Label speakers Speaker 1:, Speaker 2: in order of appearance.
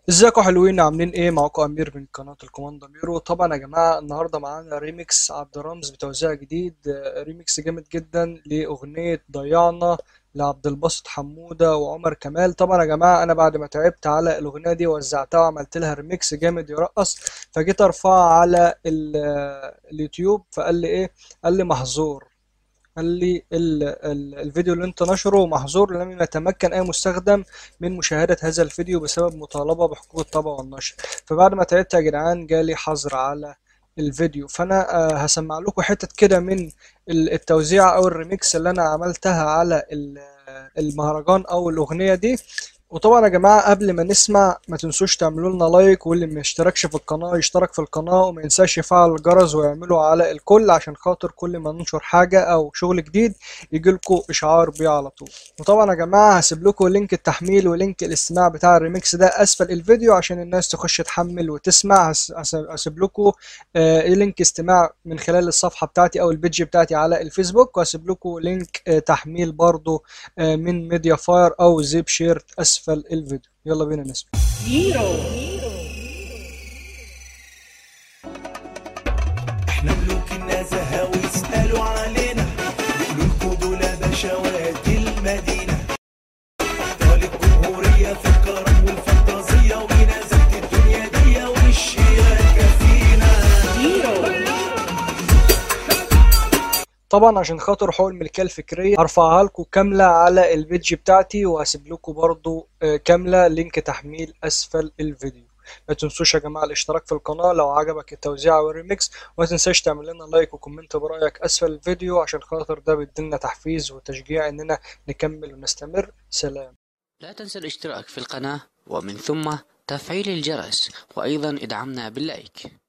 Speaker 1: ازيكم حلوين عاملين ايه معاكم امير من قناه الكوماندا ميرو طبعا يا جماعه النهارده معانا ريميكس عبد الرمز بتوزيع جديد آه، ريميكس جامد جدا لاغنيه ضيعنا لعبد الباسط حموده وعمر كمال طبعا يا جماعه انا بعد ما تعبت على الاغنيه دي وزعتها وعملت لها ريميكس جامد يرقص فجيت ارفعها على ال- آه، اليوتيوب فقال لي ايه قال لي محظور قال لي ال ال الفيديو اللي انت نشره محظور لم يتمكن اي مستخدم من مشاهدة هذا الفيديو بسبب مطالبة بحقوق الطبع والنشر فبعد ما تعبت يا جدعان جالي حظر على الفيديو فانا آه، هسمع لكم حتت كده من ال- التوزيع او الريميكس اللي انا عملتها على ال- المهرجان او الاغنية دي وطبعا يا جماعة قبل ما نسمع ما تنسوش تعملوا لنا لايك واللي ما اشتركش في القناة يشترك في القناة وما ينساش يفعل الجرس ويعمله على الكل عشان خاطر كل ما ننشر حاجة او شغل جديد يجي لكم اشعار بيه على طول وطبعا يا جماعة هسيب لكم لينك التحميل ولينك الاستماع بتاع الريميكس ده اسفل الفيديو عشان الناس تخش تحمل وتسمع هس- هس- هسيب لكم آه، لينك استماع من خلال الصفحة بتاعتي او البيدج بتاعتي على الفيسبوك وهسيب لكم لينك آه، تحميل برضو آه، من ميديا فاير او زيب شيرت اسفل الفيديو يلا بينا نسمع
Speaker 2: احنا ملوك النزهة ويسألوا علينا يقولوا لكم دول بشوات المدينة أبطال الجمهورية في الكرم والفانتازية ونزلت الدنيا دي والشياكة فينا
Speaker 1: طبعا عشان خاطر حقوق الملكية الفكرية هرفعها لكم كاملة على البيدج بتاعتي وهسيب لكم برضو آه، كاملة لينك تحميل أسفل الفيديو ما تنسوش يا جماعة الاشتراك في القناة لو عجبك التوزيع والريميكس وما تنساش تعمل لنا لايك وكومنت برأيك أسفل الفيديو عشان خاطر ده بيدينا تحفيز وتشجيع إننا نكمل ونستمر سلام
Speaker 3: لا تنسى الاشتراك في القناة ومن ثم تفعيل الجرس وأيضا ادعمنا باللايك